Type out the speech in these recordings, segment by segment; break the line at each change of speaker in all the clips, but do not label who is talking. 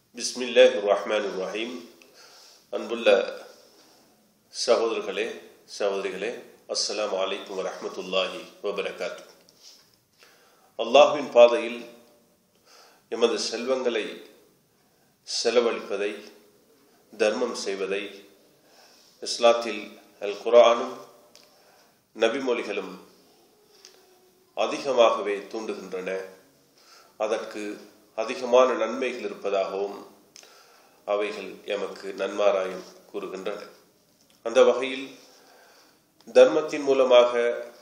பிஸ்மில்லாஹ் ரஹ்மான் ரஹீம் அன்புள்ள சகோதரர்களே சகோதரிகளே அஸ்ஸலாமு அலைக்கும் வரஹ்மத்துல்லாஹி வபரகாத்து அல்லாஹ்வின் பாதையில் எமது செல்வங்களை செலவழிப்பதை தர்மம் செய்வதை இஸ்லாத்தில் அல் குரானும் நபிமொழிகளும் அதிகமாகவே தூண்டுகின்றன அதற்கு அதிகமான நன்மைகள் இருப்பதாகவும் அவைகள் எமக்கு நன்மாராயம் கூறுகின்றன அந்த வகையில் தர்மத்தின் மூலமாக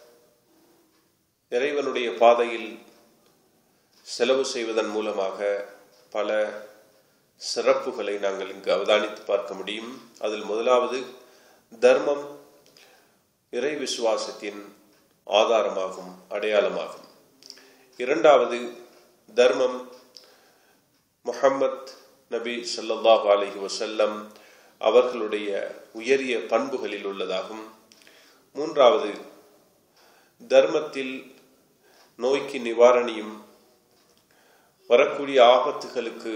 இறைவனுடைய பாதையில் செலவு செய்வதன் மூலமாக பல சிறப்புகளை நாங்கள் இங்கு அவதானித்து பார்க்க முடியும் அதில் முதலாவது தர்மம் இறை விசுவாசத்தின் ஆதாரமாகும் அடையாளமாகும் இரண்டாவது தர்மம் முஹம்மத் நபி ஸல்லல்லாஹு அலைஹி வஸல்லம் அவர்களுடைய உயரிய பண்புகளில் உள்ளதாகும் மூன்றாவது தர்மத்தில் நோய்க்கு நிவாரணியும் வரக்கூடிய ஆபத்துகளுக்கு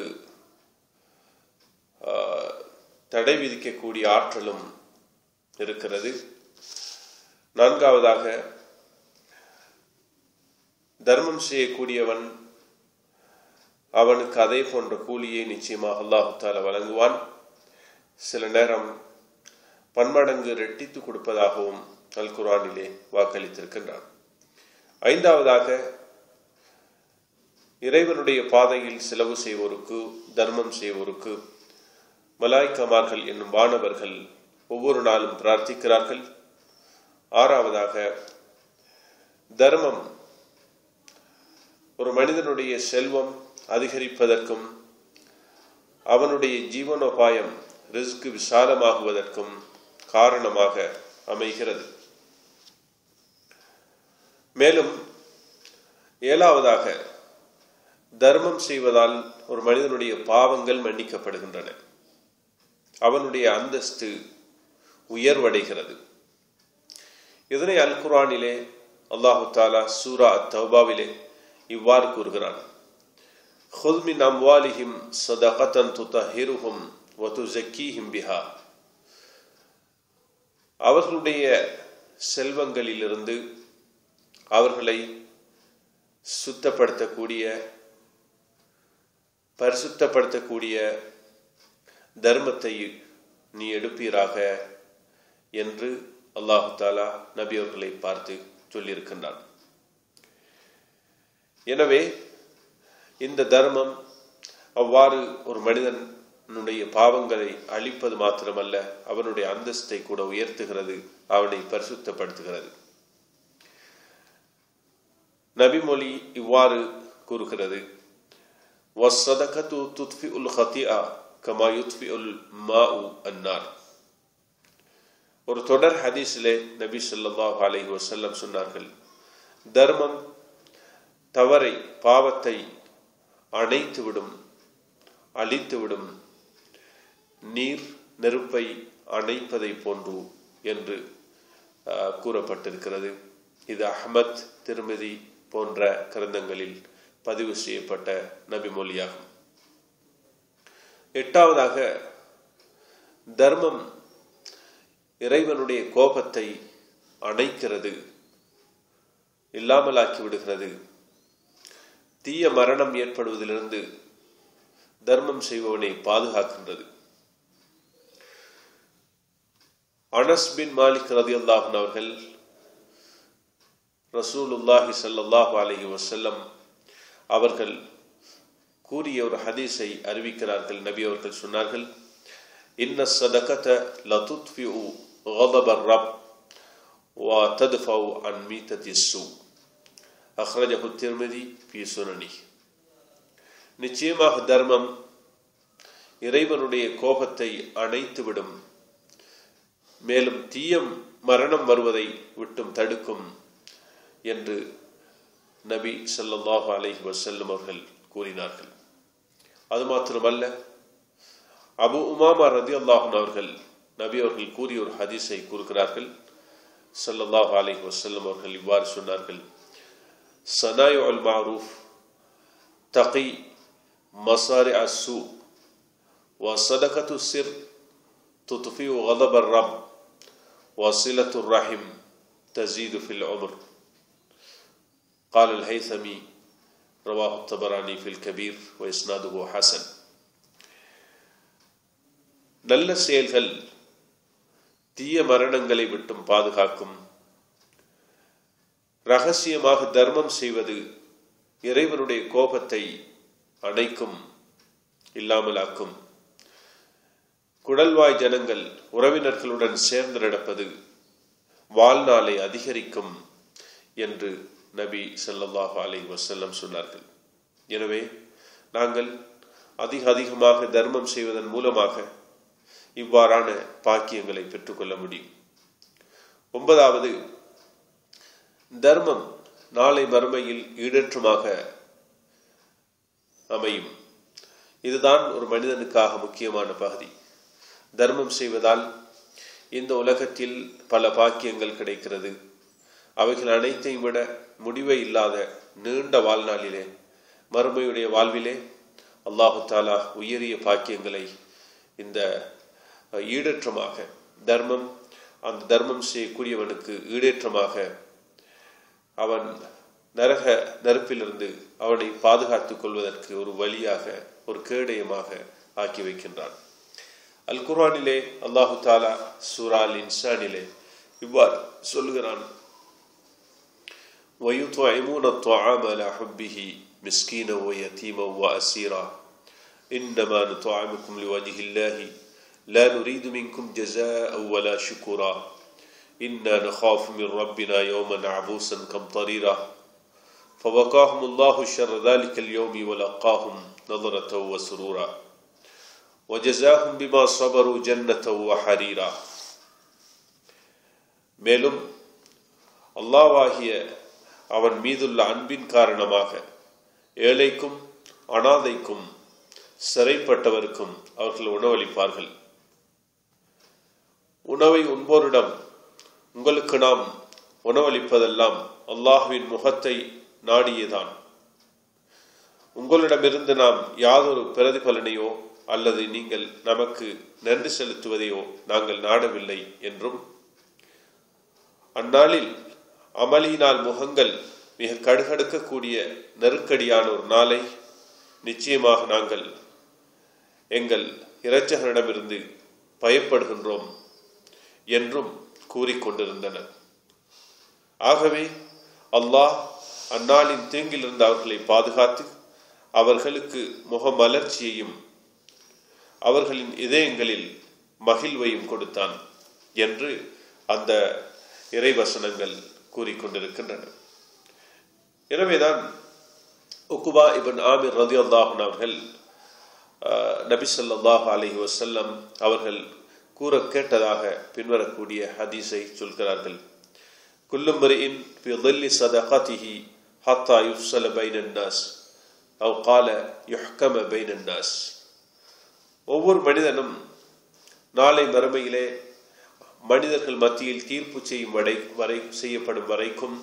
தடை விதிக்கக்கூடிய ஆற்றலும் இருக்கிறது நான்காவதாக தர்மம் செய்யக்கூடியவன் அவனுக்கு அதே போன்ற கூலியை நிச்சயமாக அல்லாஹு தால வழங்குவான் சில நேரம் பன்மடங்கு ரெட்டித்து கொடுப்பதாகவும் அல் குரானிலே வாக்களித்திருக்கின்றான் ஐந்தாவதாக இறைவனுடைய பாதையில் செலவு செய்வோருக்கு தர்மம் செய்வோருக்கு மலாய்க்கமார்கள் என்னும் வானவர்கள் ஒவ்வொரு நாளும் பிரார்த்திக்கிறார்கள் ஆறாவதாக தர்மம் ஒரு மனிதனுடைய செல்வம் அதிகரிப்பதற்கும் அவனுடைய ஜீவனோபாயம் ரிஸ்க் விசாலமாகுவதற்கும் காரணமாக அமைகிறது மேலும் ஏழாவதாக தர்மம் செய்வதால் ஒரு மனிதனுடைய பாவங்கள் மன்னிக்கப்படுகின்றன அவனுடைய அந்தஸ்து உயர்வடைகிறது இதனை அல் குரானிலே அல்லாஹு தாலா சூரா அத் தௌபாவிலே இவ்வாறு கூறுகிறான் خذ من أموالهم صدقة تطهرهم وتزكيهم بها அவர்களுடைய செல்வங்களிலிருந்து அவர்களை சுத்தப்படுத்தக்கூடிய பரிசுத்தப்படுத்தக்கூடிய தர்மத்தை நீ எடுப்பீராக என்று அல்லாஹு தாலா நபி அவர்களை பார்த்து சொல்லியிருக்கின்றான் எனவே இந்த தர்மம் அவ்வாறு ஒரு மனிதனுடைய பாவங்களை அழிப்பது மாத்திரமல்ல அவனுடைய அந்தஸ்தை கூட உயர்த்துகிறது அவனை பரிசுத்தப்படுத்துகிறது நபிமொழி இவ்வாறு கூறுகிறது ஒரு தொடர் ஹதீஸிலே நபி சொல்லாஹ் அலஹி வசல்லம் சொன்னார்கள் தர்மம் தவறை பாவத்தை அணைத்துவிடும் அழித்துவிடும் நீர் நெருப்பை அணைப்பதை போன்று என்று கூறப்பட்டிருக்கிறது இது அஹமத் திருமதி போன்ற கிரந்தங்களில் பதிவு செய்யப்பட்ட நபிமொழியாகும் எட்டாவதாக தர்மம் இறைவனுடைய கோபத்தை அணைக்கிறது இல்லாமலாக்கி விடுகிறது தீய மரணம் ஏற்படுவதிலிருந்து தர்மம் செய்பவனை பாதுகாக்கின்றது அனஸ் பின் மாலிக் ரதி அல்லாஹன் அவர்கள் ரசூலுல்லாஹி சல்லாஹூ அலஹி வசல்லம் அவர்கள் கூறிய ஒரு ஹதீஸை அறிவிக்கிறார்கள் நபி அவர்கள் சொன்னார்கள் இன்ன சதகத லதுத்ஃபி غضب الرب وتدفع عن ميتة السوء அஹ்ரஜஹு திருமதி பி சுனனி நிச்சயமாக தர்மம் இறைவனுடைய கோபத்தை அணைத்துவிடும் மேலும் தீயம் மரணம் வருவதை விட்டும் தடுக்கும் என்று நபி சல்லாஹு அலஹி வசல்லம் அவர்கள் கூறினார்கள் அது மாத்திரமல்ல அபு உமாமா ரதி அல்லாஹன் அவர்கள் நபி அவர்கள் கூறிய ஒரு ஹதீஸை கூறுகிறார்கள் சல்லல்லாஹு அலஹி வசல்லம் அவர்கள் இவ்வாறு சொன்னார்கள் சனாயு அல் மாரூஃப் தகி மசாரி அசு وصدقة السر تطفئ غضب الرب وصلة الرحم تزيد في العمر قال الهيثمي رواه الطبراني في الكبير وإسناده حسن நல்ல செயல்கள் தீய மரணங்களை விட்டும் பாதுகாக்கும் ரகசியமாக தர்மம் செய்வது இறைவனுடைய கோபத்தை அணைக்கும் இல்லாமலாக்கும் குடல்வாய் ஜனங்கள் உறவினர்களுடன் சேர்ந்து நடப்பது வாழ்நாளை அதிகரிக்கும் என்று நபி ஸல்லல்லாஹு அலைஹி வஸல்லம் சொன்னார்கள் எனவே நாங்கள் அதிக அதிகமாக தர்மம் செய்வதன் மூலமாக இவ்வாறான பாக்கியங்களை பெற்றுக்கொள்ள முடியும் ஒன்பதாவது தர்மம் நாளை மறுமையில் ஈடேற்றமாக அமையும் இதுதான் ஒரு மனிதனுக்காக முக்கியமான பகுதி தர்மம் செய்வதால் இந்த உலகத்தில் பல பாக்கியங்கள் கிடைக்கிறது அவைகள் அனைத்தையும் விட முடிவே இல்லாத நீண்ட வாழ்நாளிலே மறுமையுடைய வாழ்விலே அல்லாஹு தாலா உயரிய பாக்கியங்களை இந்த ஈடேற்றமாக தர்மம் அந்த தர்மம் செய்யக்கூடியவனுக்கு ஈடேற்றமாக அவன் நரக நெருப்பிலிருந்து அவனை பாதுகாத்துக் கொள்வதற்கு ஒரு வழியாக ஒரு கேடயமாக ஆக்கி வைக்கின்றான் அல் குர்ஆனிலே அல்லாஹு தாலா சூரால் இன்சானிலே இவ்வாறு சொல்லுகிறான் ويطعمون الطعام على حبه مسكينا ويتيما وأسيرا إنما نطعمكم لوجه الله لا نريد منكم جزاء ولا شكورا إنا نخاف من ربنا يوما عبوسا قمطريرا فوقاهم الله شر ذلك اليوم ولقاهم نظرة وسرورا وجزاهم بما صبروا جنة وحريرا மேலும் அல்லாவாகிய அவன் மீதுள்ள அன்பின் காரணமாக ஏழைக்கும் அனாதைக்கும் சிறைப்பட்டவருக்கும் அவர்கள் உணவளிப்பார்கள் உணவை உண்போரிடம் உங்களுக்கு நாம் உணவளிப்பதெல்லாம் அல்லாஹுவின் முகத்தை நாடியேதான் உங்களிடமிருந்து நாம் யாதொரு பிரதிபலனையோ அல்லது நீங்கள் நமக்கு நன்றி செலுத்துவதையோ நாங்கள் நாடவில்லை என்றும் அந்நாளில் அமளியினால் முகங்கள் மிக கடுகடுக்கக்கூடிய நெருக்கடியான ஒரு நாளை நிச்சயமாக நாங்கள் எங்கள் இரட்சகரிடமிருந்து பயப்படுகின்றோம் என்றும் கூறிக்கொண்டிருந்தனர் ஆகவே அல்லாஹ் அந்நாளின் தீங்கிலிருந்து அவர்களை பாதுகாத்து அவர்களுக்கு முகமலர்ச்சியையும் அவர்களின் இதயங்களில் மகிழ்வையும் கொடுத்தான் என்று அந்த இறைவசனங்கள் கூறிக்கொண்டிருக்கின்றன எனவேதான் உக்குபா இபன் ஆமிர் ரதி அல்லாஹன் அவர்கள் நபி சொல்லாஹ் அலஹி வசல்லம் அவர்கள் கூற கேட்டதாக பின்வரக்கூடிய ஹதீஸை சொல்கிறார்கள் குல்லும்பரின் في صدقته حتى يفصل بين الناس أو قال يحكم بين الناس ஒவ்வொரு மனிதனும் நாளை மறுமையிலே மனிதர்கள் மத்தியில் தீர்ப்பு செய்யும் வரை வரை செய்யப்படும் வரைக்கும்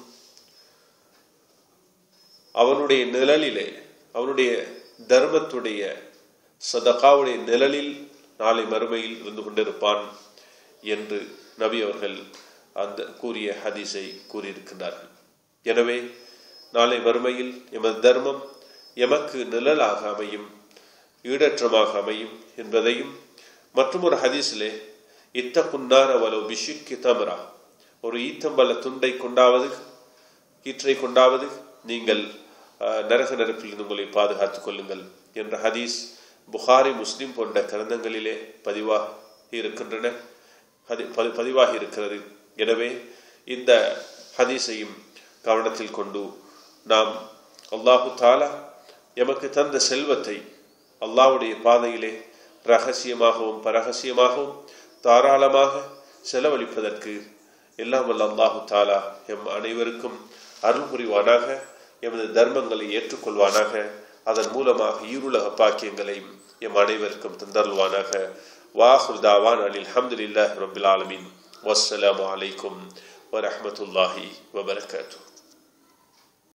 அவனுடைய நிழலிலே அவனுடைய தர்மத்துடைய சதகாவுடைய நிழலில் நாளை மறுமையில் இருந்து கொண்டிருப்பான் என்று நபி அவர்கள் அந்த கூறிய ஹதீஸை கூறியிருக்கின்றார்கள் எனவே நாளை மறுமையில் எமது தர்மம் எமக்கு நிழலாக அமையும் ஈடற்றமாக அமையும் என்பதையும் மற்றும் ஒரு ஹதீஸிலே இத்த குன்னார வலோ பிஷுக்கி தமரா ஒரு ஈத்தம்பல துண்டை கொண்டாவது கீற்றை கொண்டாவது நீங்கள் நரக நெருப்பில் உங்களை பாதுகாத்துக் கொள்ளுங்கள் என்ற ஹதீஸ் புகாரி முஸ்லிம் போன்ற கிரந்தங்களிலே பதிவாக இருக்கின்றன பதிவாகி இருக்கிறது எனவே இந்த ஹதீஸையும் கவனத்தில் கொண்டு நாம் அல்லாஹு தாலா எமக்கு தந்த செல்வத்தை அல்லாவுடைய பாதையிலே ரகசியமாகவும் பரகசியமாகவும் தாராளமாக செலவழிப்பதற்கு எல்லாம் வல்ல அல்லாஹு தாலா எம் அனைவருக்கும் அருள் புரிவானாக எமது தர்மங்களை ஏற்றுக்கொள்வானாக அதன் மூலமாக ஈருலக பாக்கியங்களையும் எம் அனைவருக்கும் தந்தருள்வானாக வாஹுர் தாவான் அலில் அஹமதுல்லாஹ் ரபில் ஆலமின் வஸ்ஸலாமு அலைக்கும் வரஹமத்துல்லாஹி வபரகாத்து